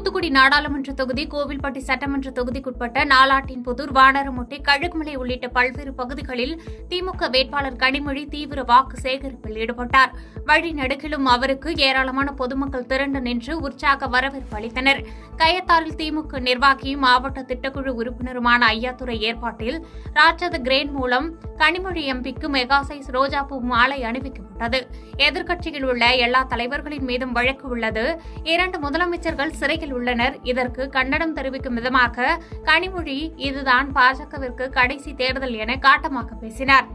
தூத்துக்குடி நாடாளுமன்ற தொகுதி கோவில்பட்டி சட்டமன்ற தொகுதிக்குட்பட்ட நாலாட்டின்புதூர் வானரமுட்டி கழுகுமலை உள்ளிட்ட பல்வேறு பகுதிகளில் திமுக வேட்பாளர் கனிமொழி தீவிர வாக்கு சேகரிப்பில் ஈடுபட்டார் வழி நடுக்கிலும் அவருக்கு ஏராளமான பொதுமக்கள் திரண்டு நின்று உற்சாக வரவேற்பு அளித்தனர் கயத்தாரில் திமுக நிர்வாகியும் மாவட்ட திட்டக்குழு உறுப்பினருமான ஐயாத்துறை ஏற்பாட்டில் ராட்சத கிரேன் மூலம் கனிமொழி எம்பிக்கு மெகா சைஸ் ரோஜாப்பூ மாலை அணிவிக்கப்பட்டது எதிர்க்கட்சியில் உள்ள எல்லா தலைவர்களின் மீதும் வழக்கு உள்ளது இரண்டு முதலமைச்சர்கள் சிறையில் உள்ளனர் இதற்கு கண்டனம் தெரிவிக்கும் விதமாக கனிமொழி இதுதான் பாஜகவிற்கு கடைசி தேர்தல் என காட்டமாக பேசினார்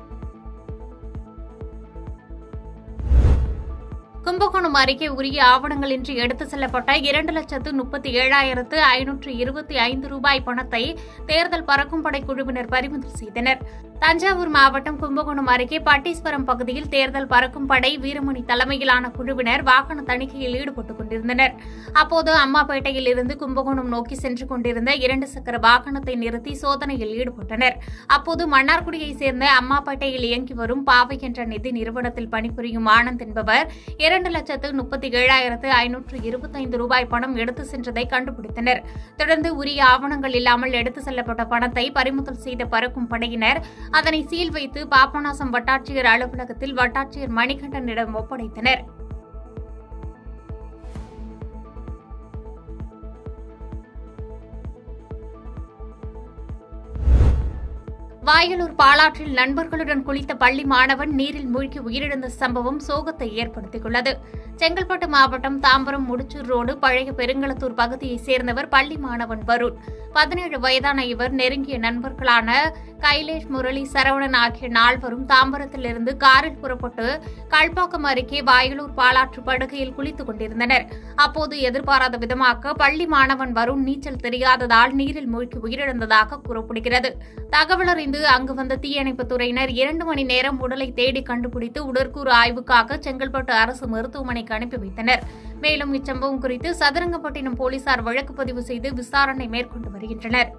கும்பகோணம் அருகே உரிய ஆவணங்களின்றி எடுத்துச் செல்லப்பட்ட இரண்டு லட்சத்து முப்பத்தி ஏழாயிரத்து ஐநூற்று இருபத்தி ஐந்து ரூபாய் பணத்தை தேர்தல் பறக்கும் படை குழுவினர் பறிமுதல் செய்தனர் தஞ்சாவூர் மாவட்டம் கும்பகோணம் அருகே பட்டீஸ்வரம் பகுதியில் தேர்தல் பறக்கும் படை வீரமணி தலைமையிலான குழுவினர் வாகன தணிக்கையில் ஈடுபட்டுக் கொண்டிருந்தனர் அப்போது அம்மாப்பேட்டையில் இருந்து கும்பகோணம் நோக்கி சென்று கொண்டிருந்த இரண்டு சக்கர வாகனத்தை நிறுத்தி சோதனையில் ஈடுபட்டனர் அப்போது மன்னார்குடியைச் சேர்ந்த அம்மாப்பேட்டையில் இயங்கி வரும் பாவை என்ற நிதி நிறுவனத்தில் பணிபுரியும் ஆனந்த் என்பவர் இரண்டு லட்சத்து முப்பத்தி ஏழாயிரத்து ஐநூற்று இருபத்தைந்து ரூபாய் பணம் எடுத்து சென்றதை கண்டுபிடித்தனர் தொடர்ந்து உரிய ஆவணங்கள் இல்லாமல் எடுத்து செல்லப்பட்ட பணத்தை பறிமுதல் செய்த பறக்கும் படையினர் அதனை சீல் வைத்து பாபநாசம் வட்டாட்சியர் அலுவலகத்தில் வட்டாட்சியர் மணிகண்டனிடம் ஒப்படைத்தனர் வாயலூர் பாலாற்றில் நண்பர்களுடன் குளித்த பள்ளி மாணவன் நீரில் மூழ்கி உயிரிழந்த சம்பவம் சோகத்தை ஏற்படுத்தியுள்ளது செங்கல்பட்டு மாவட்டம் தாம்பரம் முடிச்சூர் ரோடு பழைய பெருங்களத்தூர் பகுதியைச் சேர்ந்தவர் பள்ளி மாணவன் வருண் பதினேழு வயதான இவர் நெருங்கிய நண்பர்களான கைலேஷ் முரளி சரவணன் ஆகிய நால்வரும் தாம்பரத்திலிருந்து காரில் புறப்பட்டு கல்பாக்கம் அருகே வாயலூர் பாலாற்று படுகையில் குளித்துக் கொண்டிருந்தனர் அப்போது எதிர்பாராத விதமாக பள்ளி மாணவன் வருண் நீச்சல் தெரியாததால் நீரில் மூழ்கி உயிரிழந்ததாக கூறப்படுகிறது தகவல் அறிந்து அங்கு வந்த தீயணைப்புத் துறையினர் இரண்டு மணி நேரம் உடலை தேடி கண்டுபிடித்து உடற்கூறு ஆய்வுக்காக செங்கல்பட்டு அரசு மருத்துவமனைக்கு அனுப்பி வைத்தனர் மேலும் இச்சம்பவம் குறித்து சதுரங்கப்பட்டினம் போலீசார் வழக்கு பதிவு செய்து விசாரணை மேற்கொண்டு வருகின்றனர்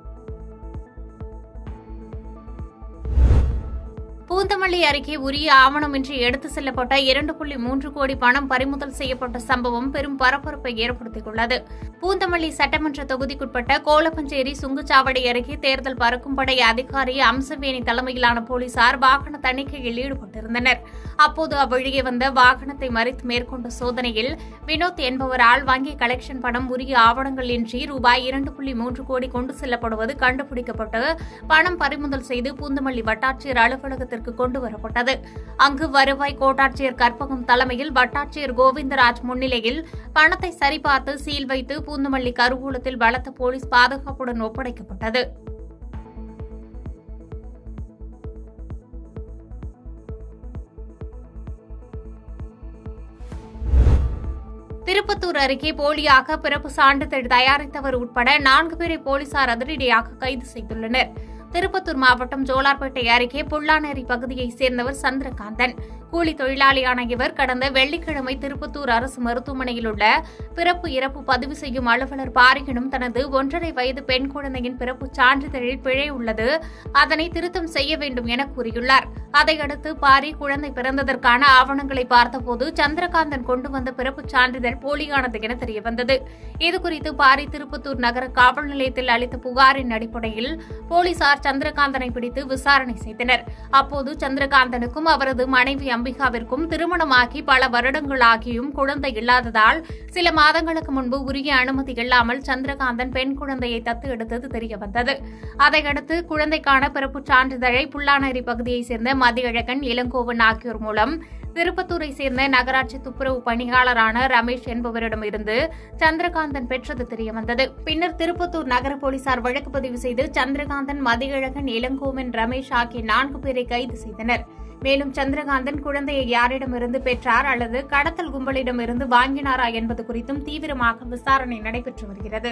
பூந்தமல்லி அருகே உரிய ஆவணமின்றி எடுத்து செல்லப்பட்ட இரண்டு புள்ளி மூன்று கோடி பணம் பறிமுதல் செய்யப்பட்ட சம்பவம் பெரும் பரபரப்பை ஏற்படுத்தியுள்ளது பூந்தமல்லி சட்டமன்ற தொகுதிக்குட்பட்ட கோலப்பஞ்சேரி சுங்குச்சாவடி அருகே தேர்தல் பறக்கும் படை அதிகாரி அம்சவேணி தலைமையிலான போலீசார் வாகன தணிக்கையில் ஈடுபட்டிருந்தனர் அப்போது அவ்வழியே வந்த வாகனத்தை மறித்து மேற்கொண்ட சோதனையில் வினோத் என்பவரால் வங்கி கலெக்ஷன் பணம் உரிய ஆவணங்கள் இன்றி ரூபாய் இரண்டு புள்ளி மூன்று கோடி கொண்டு செல்லப்படுவது கண்டுபிடிக்கப்பட்டு பணம் பறிமுதல் செய்து பூந்தமல்லி வட்டாட்சியர் அலுவலகத்திற்கு கொண்டு வரப்பட்டது அங்கு வருவாய் கோட்டாட்சியர் கற்பகம் தலைமையில் வட்டாட்சியர் கோவிந்தராஜ் முன்னிலையில் பணத்தை சரிபார்த்து சீல் வைத்து பூந்தமல்லி கருவூலத்தில் பலத்த போலீஸ் பாதுகாப்புடன் ஒப்படைக்கப்பட்டது திருப்பத்தூர் அருகே போலியாக பிறப்பு சான்றிதழ் தயாரித்தவர் உட்பட நான்கு பேரை போலீசார் அதிரடியாக கைது செய்துள்ளனர் திருப்பத்தூர் மாவட்டம் ஜோலார்பேட்டை அருகே புல்லானேரி பகுதியைச் சேர்ந்தவர் சந்திரகாந்தன் கூலி தொழிலாளியான இவர் கடந்த வெள்ளிக்கிழமை திருப்பத்தூர் அரசு மருத்துவமனையில் உள்ள பிறப்பு இறப்பு பதிவு செய்யும் அலுவலர் பாரியிடம் தனது ஒன்றரை வயது பெண் குழந்தையின் பிறப்பு சான்றிதழில் பிழை உள்ளது அதனை திருத்தம் செய்ய வேண்டும் என கூறியுள்ளார் அதையடுத்து பாரி குழந்தை பிறந்ததற்கான ஆவணங்களை பார்த்தபோது சந்திரகாந்தன் கொண்டு வந்த பிறப்புச் சான்றிதழ் போலியானது என தெரியவந்தது இதுகுறித்து பாரி திருப்பத்தூர் நகர காவல் நிலையத்தில் அளித்த புகாரின் அடிப்படையில் போலீசார் சந்திரகாந்தனை பிடித்து விசாரணை செய்தனர் அப்போது சந்திரகாந்தனுக்கும் அவரது மனைவி அம்பிகாவிற்கும் திருமணமாகி பல வருடங்களாகியும் குழந்தை இல்லாததால் சில மாதங்களுக்கு முன்பு உரிய அனுமதி இல்லாமல் சந்திரகாந்தன் பெண் குழந்தையை தத்து எடுத்தது தெரியவந்தது அதையடுத்து குழந்தைக்கான பிறப்புச் சான்றிதழை புல்லானேரி பகுதியைச் சேர்ந்த மதியழகன் இளங்கோவன் ஆகியோர் மூலம் திருப்பத்தூரை சேர்ந்த நகராட்சி துப்புரவு பணியாளரான ரமேஷ் என்பவரிடமிருந்து சந்திரகாந்தன் பெற்றது தெரியவந்தது பின்னர் திருப்பத்தூர் நகர போலீசார் வழக்கு பதிவு செய்து சந்திரகாந்தன் மதியழகன் இளங்கோவன் ரமேஷ் ஆகிய நான்கு பேரை கைது செய்தனர் மேலும் சந்திரகாந்தன் குழந்தையை யாரிடமிருந்து பெற்றார் அல்லது கடத்தல் கும்பலிடமிருந்து வாங்கினாரா என்பது குறித்தும் தீவிரமாக விசாரணை நடைபெற்று வருகிறது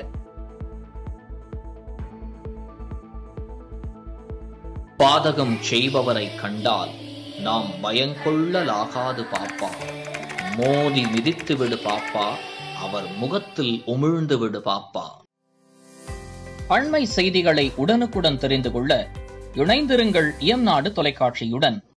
பாதகம் செய்பவரை கண்டால் நாம் பயங்கொள்ளலாகாது பாப்பா மோதி மிதித்து விடு பாப்பா அவர் முகத்தில் உமிழ்ந்து விடு பாப்பா அண்மை செய்திகளை உடனுக்குடன் தெரிந்து கொள்ள இணைந்திருங்கள் இயம்நாடு தொலைக்காட்சியுடன்